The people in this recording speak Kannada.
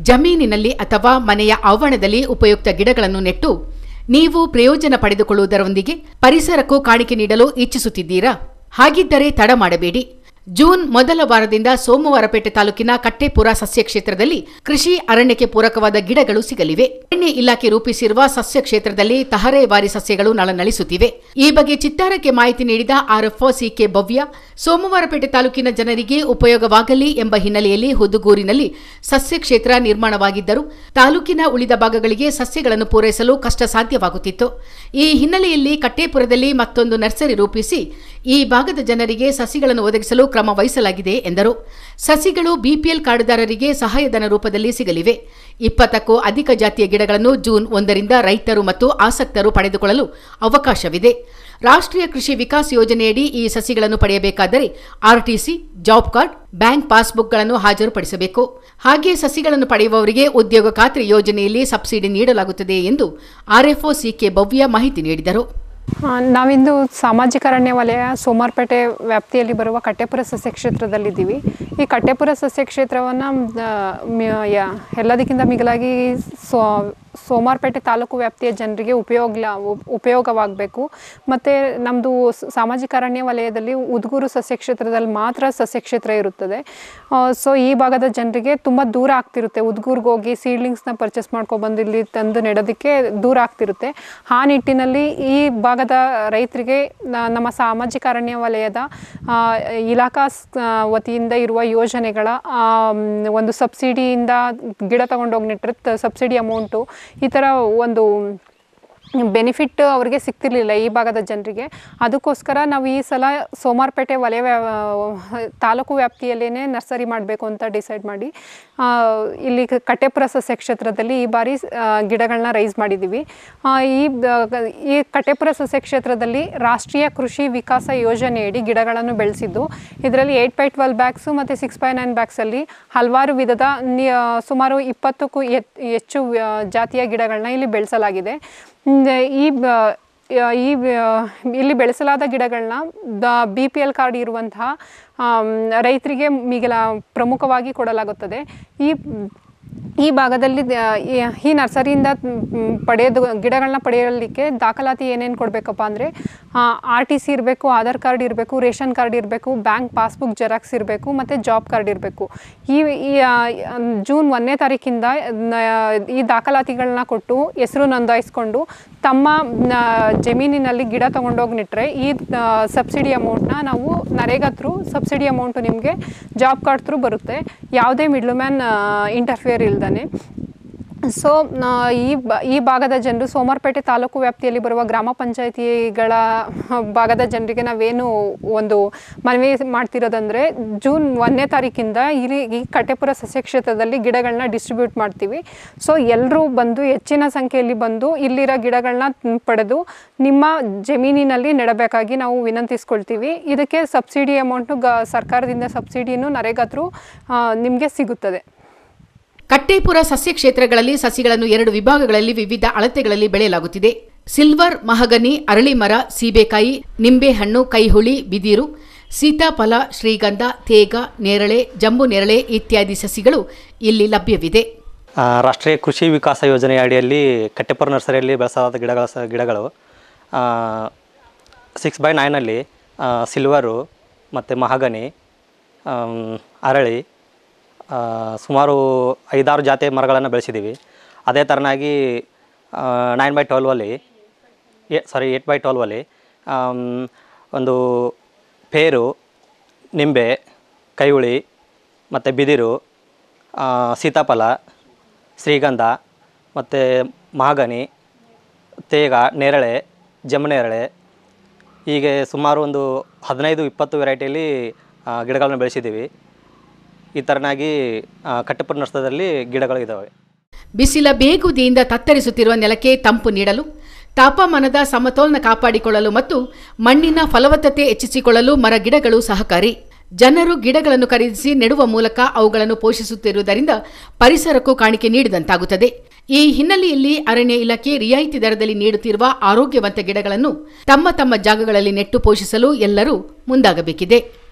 ಜಮೀನಿನಲ್ಲಿ ಅಥವಾ ಮನೆಯ ಆವರಣದಲ್ಲಿ ಉಪಯುಕ್ತ ಗಿಡಗಳನ್ನು ನೆಟ್ಟು ನೀವು ಪ್ರಯೋಜನ ಪಡೆದುಕೊಳ್ಳುವುದರೊಂದಿಗೆ ಪರಿಸರಕ್ಕೂ ಕಾಣಿಕೆ ನೀಡಲು ಇಚ್ಛಿಸುತ್ತಿದ್ದೀರಾ ಹಾಗಿದ್ದರೆ ತಡ ಮಾಡಬೇಡಿ ಜೂನ್ ಮೊದಲ ವಾರದಿಂದ ಸೋಮವಾರಪೇಟೆ ತಾಲೂಕಿನ ಕಟ್ಟೆಪುರ ಸಸ್ಯ ಕ್ಷೇತ್ರದಲ್ಲಿ ಕೃಷಿ ಅರಣ್ಯಕ್ಕೆ ಪೂರಕವಾದ ಗಿಡಗಳು ಸಿಗಲಿವೆ ಅರಣ್ಯ ಇಲಾಖೆ ರೂಪಿಸಿರುವ ಸಸ್ಯ ಕ್ಷೇತ್ರದಲ್ಲಿ ತಹರೇವಾರಿ ಸಸ್ಯಗಳು ನಳನಳಿಸುತ್ತಿವೆ ಈ ಬಗ್ಗೆ ಚಿತ್ತಾರಕ್ಕೆ ಮಾಹಿತಿ ನೀಡಿದ ಆರ್ಎಫ್ಒ ಸಿಕೆ ಭವ್ಯ ಸೋಮವಾರಪೇಟೆ ತಾಲೂಕಿನ ಜನರಿಗೆ ಉಪಯೋಗವಾಗಲಿ ಎಂಬ ಹಿನ್ನೆಲೆಯಲ್ಲಿ ಹುದುಗೂರಿನಲ್ಲಿ ಸಸ್ಯ ಕ್ಷೇತ್ರ ನಿರ್ಮಾಣವಾಗಿದ್ದರೂ ತಾಲೂಕಿನ ಉಳಿದ ಭಾಗಗಳಿಗೆ ಸಸ್ಯಗಳನ್ನು ಪೂರೈಸಲು ಕಷ್ಟ ಸಾಧ್ಯವಾಗುತ್ತಿತ್ತು ಈ ಹಿನ್ನೆಲೆಯಲ್ಲಿ ಕಟ್ಟೇಪುರದಲ್ಲಿ ಮತ್ತೊಂದು ನರ್ಸರಿ ರೂಪಿಸಿ ಈ ಭಾಗದ ಜನರಿಗೆ ಸಸಿಗಳನ್ನು ಒದಗಿಸಲು ಕ್ರಮ ವಹಿಸಲಾಗಿದೆ ಎಂದರು ಸಸಿಗಳು ಬಿಪಿಎಲ್ ಕಾರ್ಡುದಾರರಿಗೆ ಸಹಾಯಧನ ರೂಪದಲ್ಲಿ ಸಿಗಲಿವೆ ಇಪ್ಪತ್ತಕ್ಕೂ ಅಧಿಕ ಜಾತಿಯ ಗಿಡಗಳನ್ನು ಜೂನ್ ಒಂದರಿಂದ ರೈತರು ಮತ್ತು ಆಸಕ್ತರು ಪಡೆದುಕೊಳ್ಳಲು ಅವಕಾಶವಿದೆ ರಾಷ್ಟ್ರೀಯ ಕೃಷಿ ವಿಕಾಸ್ ಯೋಜನೆಯಡಿ ಈ ಸಸಿಗಳನ್ನು ಪಡೆಯಬೇಕಾದರೆ ಆರ್ಟಿಸಿ ಜಾಬ್ ಕಾರ್ಡ್ ಬ್ಯಾಂಕ್ ಪಾಸ್ಬುಕ್ಗಳನ್ನು ಹಾಜರುಪಡಿಸಬೇಕು ಹಾಗೆ ಸಸಿಗಳನ್ನು ಪಡೆಯುವವರಿಗೆ ಉದ್ಯೋಗ ಖಾತ್ರಿ ಯೋಜನೆಯಲ್ಲಿ ಸಬ್ಸಿಡಿ ನೀಡಲಾಗುತ್ತದೆ ಎಂದು ಆರ್ಎಫ್ಒ ಸಿಕೆ ಭವ್ಯ ಮಾಹಿತಿ ನೀಡಿದರು ಆ, ನಾವಿಂದು ಸಾಮಾಜಿಕ ಅರಣ್ಯ ವಲಯ ಸೋಮಾರ್ಪೇಟೆ ವ್ಯಾಪ್ತಿಯಲ್ಲಿ ಬರುವ ಕಟ್ಟೆಪುರ ಸಸ್ಯ ಕ್ಷೇತ್ರದಲ್ಲಿದ್ದೀವಿ ಈ ಕಟ್ಟೆಪುರ ಸಸ್ಯ ಕ್ಷೇತ್ರವನ್ನು ಎಲ್ಲದಕ್ಕಿಂತ ಮಿಗಿಲಾಗಿ ಸೋ ಸೋಮಾರ್ಪೇಟೆ ತಾಲೂಕು ವ್ಯಾಪ್ತಿಯ ಜನರಿಗೆ ಉಪಯೋಗ ಉಪಯೋಗವಾಗಬೇಕು ಮತ್ತು ನಮ್ಮದು ಸಾಮಾಜಿಕ ಅರಣ್ಯ ವಲಯದಲ್ಲಿ ಉದ್ಗೂರು ಸಸ್ಯ ಕ್ಷೇತ್ರದಲ್ಲಿ ಮಾತ್ರ ಸಸ್ಯ ಕ್ಷೇತ್ರ ಇರುತ್ತದೆ ಸೊ ಈ ಭಾಗದ ಜನರಿಗೆ ತುಂಬ ದೂರ ಆಗ್ತಿರುತ್ತೆ ಉದ್ಗೂರ್ಗೆ ಹೋಗಿ ಸೀಡ್ಲಿಂಗ್ಸ್ನ ಪರ್ಚೇಸ್ ಮಾಡ್ಕೊಬಂದು ಇಲ್ಲಿ ತಂದು ನೆಡೋದಕ್ಕೆ ದೂರ ಆಗ್ತಿರುತ್ತೆ ಆ ನಿಟ್ಟಿನಲ್ಲಿ ಈ ಭಾಗದ ರೈತರಿಗೆ ನ- ನಮ್ಮ ಸಾಮಾಜಿಕ ಅರಣ್ಯ ವಲಯದ ಆ, ಇಲಾಖಾ ಸ್- ಆ, ವತಿಯಿಂದ ಇರುವ ಯೋಜನೆಗಳ ಆ, ಮ್, ಒಂದು ಸಬ್ಸಿಡಿಯಿಂದ ಗಿಡ ತಗೊಂಡೋಗಿ ನೆಟ್ಟರೆ ಸಬ್ಸಿಡಿ ಅಮೌಂಟು ಈ ಥರ ಒಂದು ಬೆನಿಫಿಟ್ ಅವರಿಗೆ ಸಿಗ್ತಿರ್ಲಿಲ್ಲ ಈ ಭಾಗದ ಜನರಿಗೆ ಅದಕ್ಕೋಸ್ಕರ ನಾವು ಈ ಸಲ ಸೋಮಾರ್ಪೇಟೆ ವಲಯ ವ್ಯಾ- ತಾಲೂಕು ವ್ಯಾಪ್ತಿಯಲ್ಲೇ ನರ್ಸರಿ ಮಾಡಬೇಕು ಅಂತ ಡಿಸೈಡ್ ಮಾಡಿ ಆ, ಇಲ್ಲಿ ಕ- ಕಟ್ಟೆಪುರ ಸಸ್ಯ ಕ್ಷೇತ್ರದಲ್ಲಿ ಈ ಬಾರಿ ಗಿಡಗಳನ್ನ ರೈಸ್ ಮಾಡಿದ್ದೀವಿ ಆ, ಈ ಬ- ಈ ಕಟ್ಟೆಪುರ ಸಸ್ಯ ಕ್ಷೇತ್ರದಲ್ಲಿ ರಾಷ್ಟ್ರೀಯ ಕೃಷಿ ವಿಕಾಸ ಯೋಜನೆಯಡಿ ಗಿಡಗಳನ್ನು ಬೆಳೆಸಿದ್ದು ಇದರಲ್ಲಿ ಏಯ್ಟ್ ಬೈ ಟ್ವೆಲ್ ಬ್ಯಾಗ್ಸು ಮತ್ತು ಸಿಕ್ಸ್ ಬೈ ನೈನ್ ಬ್ಯಾಗ್ಸಲ್ಲಿ ಹಲವಾರು ವಿಧದ ನಿ- ಆ, ಸುಮಾರು ಇಪ್ಪತ್ತಕ್ಕೂ ಎತ್- ಹೆಚ್ಚು ಆ, ಜಾತಿಯ ಗಿಡಗಳನ್ನ ಇಲ್ಲಿ ಬೆಳೆಸಲಾಗಿದೆ ಹ್ಮ್, ಈ ಬ- ಆ, ಈ ಬ- ಇಲ್ಲಿ ಬೆಳೆಸಲಾದ ಗಿಡಗಳನ್ನ ದ ಬಿ ಪಿ ಎಲ್ ಕಾರ್ಡ್ ಇರುವಂತಹ ಆಮ್, ರೈತರಿಗೆ ಮಿಗಿಲ ಪ್ರಮುಖವಾಗಿ ಕೊಡಲಾಗುತ್ತದೆ ಈ ಈ ಭಾಗದಲ್ಲಿ ದ- ಈ- ಈ ನರ್ಸರಿಯಿಂದ ಮ್, ಪಡೆಯೋದು ಗಿಡಗಳನ್ನ ಪಡೆಯಲಿಕ್ಕೆ ದಾಖಲಾತಿ ಏನೇನು ಕೊಡಬೇಕಪ್ಪ ಅಂದರೆ ಆರ್ ಟಿ ಸಿ ಇರಬೇಕು ಆಧಾರ್ ಕಾರ್ಡ್ ಇರಬೇಕು ರೇಷನ್ ಕಾರ್ಡ್ ಇರಬೇಕು ಬ್ಯಾಂಕ್ ಪಾಸ್ಬುಕ್ ಜೆರಾಕ್ಸ್ ಇರಬೇಕು ಮತ್ತು ಜಾಬ್ ಕಾರ್ಡ್ ಇರಬೇಕು ಈ ಈ ಆ, ಜೂನ್ ಒಂದನೇ ತಾರೀಕಿಂದ ನ- ಈ ದಾಖಲಾತಿಗಳನ್ನ ಕೊಟ್ಟು ಹೆಸರು ನೋಂದಾಯಿಸ್ಕೊಂಡು ತಮ್ಮ ನ- ಜಮೀನಿನಲ್ಲಿ ಗಿಡ ತೊಗೊಂಡೋಗಿ ನೆಟ್ಟರೆ ಈ ಸಬ್ಸಿಡಿ ಅಮೌಂಟ್ನ ನಾವು ನರೇಗಾ ಥ್ರೂ ಸಬ್ಸಿಡಿ ಅಮೌಂಟು ನಿಮಗೆ ಜಾಬ್ ಕಾರ್ಡ್ ಥ್ರೂ ಬರುತ್ತೆ ಯಾವುದೇ ಮಿಡ್ಲ್ ಮ್ಯಾನ್ ಇಂಟರ್ಫಿಯರ್ ಇಲ್ದೇ ಸೊ ಈ ಬ- ಈ ಭಾಗದ ಜನರು ಸೋಮಾರ್ಪೇಟೆ ತಾಲೂಕು ವ್ಯಾಪ್ತಿಯಲ್ಲಿ ಬರುವ ಗ್ರಾಮ ಪಂಚಾಯಿತಿಗಳ ಭಾಗದ ಜನರಿಗೆ ನಾವೇನು ಒಂದು ಮನವಿ ಮಾಡ್ತಿರೋದಂದರೆ ಜೂನ್ ಒಂದನೇ ತಾರೀಕಿಂದ ಇಲ್ಲಿ ಈ ಕಟ್ಟೆಪುರ ಸಸ್ಯ ಕ್ಷೇತ್ರದಲ್ಲಿ ಗಿಡಗಳನ್ನ ಡಿಸ್ಟ್ರಿಬ್ಯೂಟ್ ಮಾಡ್ತೀವಿ ಸೊ ಎಲ್ಲರೂ ಬಂದು ಹೆಚ್ಚಿನ ಸಂಖ್ಯೆಯಲ್ಲಿ ಬಂದು ಇಲ್ಲಿರೋ ಗಿಡಗಳನ್ನ ಪಡೆದು ನಿಮ್ಮ ಜಮೀನಿನಲ್ಲಿ ನೆಡಬೇಕಾಗಿ ನಾವು ವಿನಂತಿಸ್ಕೊಳ್ತೀವಿ ಇದಕ್ಕೆ ಸಬ್ಸಿಡಿ ಅಮೌಂಟು ಗ ಸರ್ಕಾರದಿಂದ ಸಬ್ಸಿಡಿನೂ ನರೇಗಾ ಥ್ರೂ ನಿಮಗೆ ಸಿಗುತ್ತದೆ ಕಟ್ಟೇಪುರ ಸಸ್ಯ ಕ್ಷೇತ್ರಗಳಲ್ಲಿ ಸಸಿಗಳನ್ನು ಎರಡು ವಿಭಾಗಗಳಲ್ಲಿ ವಿವಿಧ ಅಳತೆಗಳಲ್ಲಿ ಬೆಳೆಯಲಾಗುತ್ತಿದೆ ಸಿಲ್ವರ್ ಮಹಗನಿ ಅರಳಿ ಮರ ಸೀಬೆಕಾಯಿ ನಿಂಬೆಹಣ್ಣು ಕೈಹುಳಿ ಬಿದಿರು ಸೀತಾಫಲ ಶ್ರೀಗಂಧ ತೇಗ ನೇರಳೆ ಜಂಬು ನೇರಳೆ ಇತ್ಯಾದಿ ಸಸಿಗಳು ಇಲ್ಲಿ ಲಭ್ಯವಿದೆ ಆ, ರಾಷ್ಟ್ರೀಯ ಕೃಷಿ ವಿಕಾಸ ಯೋಜನೆಯ ಅಡಿಯಲ್ಲಿ ಕಟ್ಟೆಪುರ ನರ್ಸರಿಯಲ್ಲಿ ಬೆಳೆಸಲಾದ ಗಿಡಗಳ ಸ ಗಿಡಗಳು ಸಿಕ್ಸ್ ಬೈ ನೈನಲ್ಲಿ ಸಿಲ್ವರು ಮತ್ತು ಮಹಾಗನಿ ಆಮ್, ಅರಳಿ ಆ, ಸುಮಾರು ಐದಾರು ಜಾತಿಯ ಮರಗಳನ್ನು ಬೆಳೆಸಿದ್ದೀವಿ ಅದೇ ಥರನಾಗಿ ನೈನ್ ಬೈ ಟ್ವೆಲ್ವಲ್ಲಿ ಏ ಸಾರಿ ಏಟ್ ಬೈ ಟ್ವೆಲ್ವಲ್ಲಿ ಒಂದು ಪೇರು ನಿಂಬೆ ಕೈಹುಳಿ ಮತ್ತು ಬಿದಿರು ಆ, ಸೀತಾಫಲ ಶ್ರೀಗಂಧ ಮತ್ತು ಮಹಾಗನಿ ತೇಗ ನೇರಳೆ ಜಮನೇರಳೆ ಹೀಗೆ ಸುಮಾರು ಒಂದು ಹದಿನೈದು ಇಪ್ಪತ್ತು ವೆರೈಟಿಯಲ್ಲಿ ಆ, ಗಿಡಗಳನ್ನು ಬೆಳೆಸಿದ್ದೀವಿ ಈ ಥರನಾಗಿ ಆ, ಕಟ್ಟೆಪುರ ನರ್ಸದಲ್ಲಿ ಗಿಡಗಳು ಇದ್ದಾವೆ ಬಿಸಿಲ ಬೇಗುದಿಯಿಂದ ತತ್ತರಿಸುತ್ತಿರುವ ನೆಲಕ್ಕೆ ತಂಪು ನೀಡಲು ತಾಪಮಾನದ ಸಮತೋಲನ ಕಾಪಾಡಿಕೊಳ್ಳಲು ಮತ್ತು ಮಣ್ಣಿನ ಫಲವತ್ತತೆ ಹೆಚ್ಚಿಸಿಕೊಳ್ಳಲು ಮರ ಗಿಡಗಳು ಸಹಕಾರಿ ಜನರು ಗಿಡಗಳನ್ನು ಖರೀದಿಸಿ ನೆಡುವ ಮೂಲಕ ಅವುಗಳನ್ನು ಪೋಷಿಸುತ್ತಿರುವುದರಿಂದ ಪರಿಸರಕ್ಕೂ ಕಾಣಿಕೆ ನೀಡಿದಂತಾಗುತ್ತದೆ ಈ ಹಿನ್ನೆಲೆಯಲ್ಲಿ ಅರಣ್ಯ ಇಲಾಖೆ ರಿಯಾಯಿತಿ ದರದಲ್ಲಿ ನೀಡುತ್ತಿರುವ ಆರೋಗ್ಯವಂತ ಗಿಡಗಳನ್ನು ತಮ್ಮ ತಮ್ಮ ಜಾಗಗಳಲ್ಲಿ ನೆಟ್ಟು ಪೋಷಿಸಲು ಎಲ್ಲರೂ ಮುಂದಾಗಬೇಕಿದೆ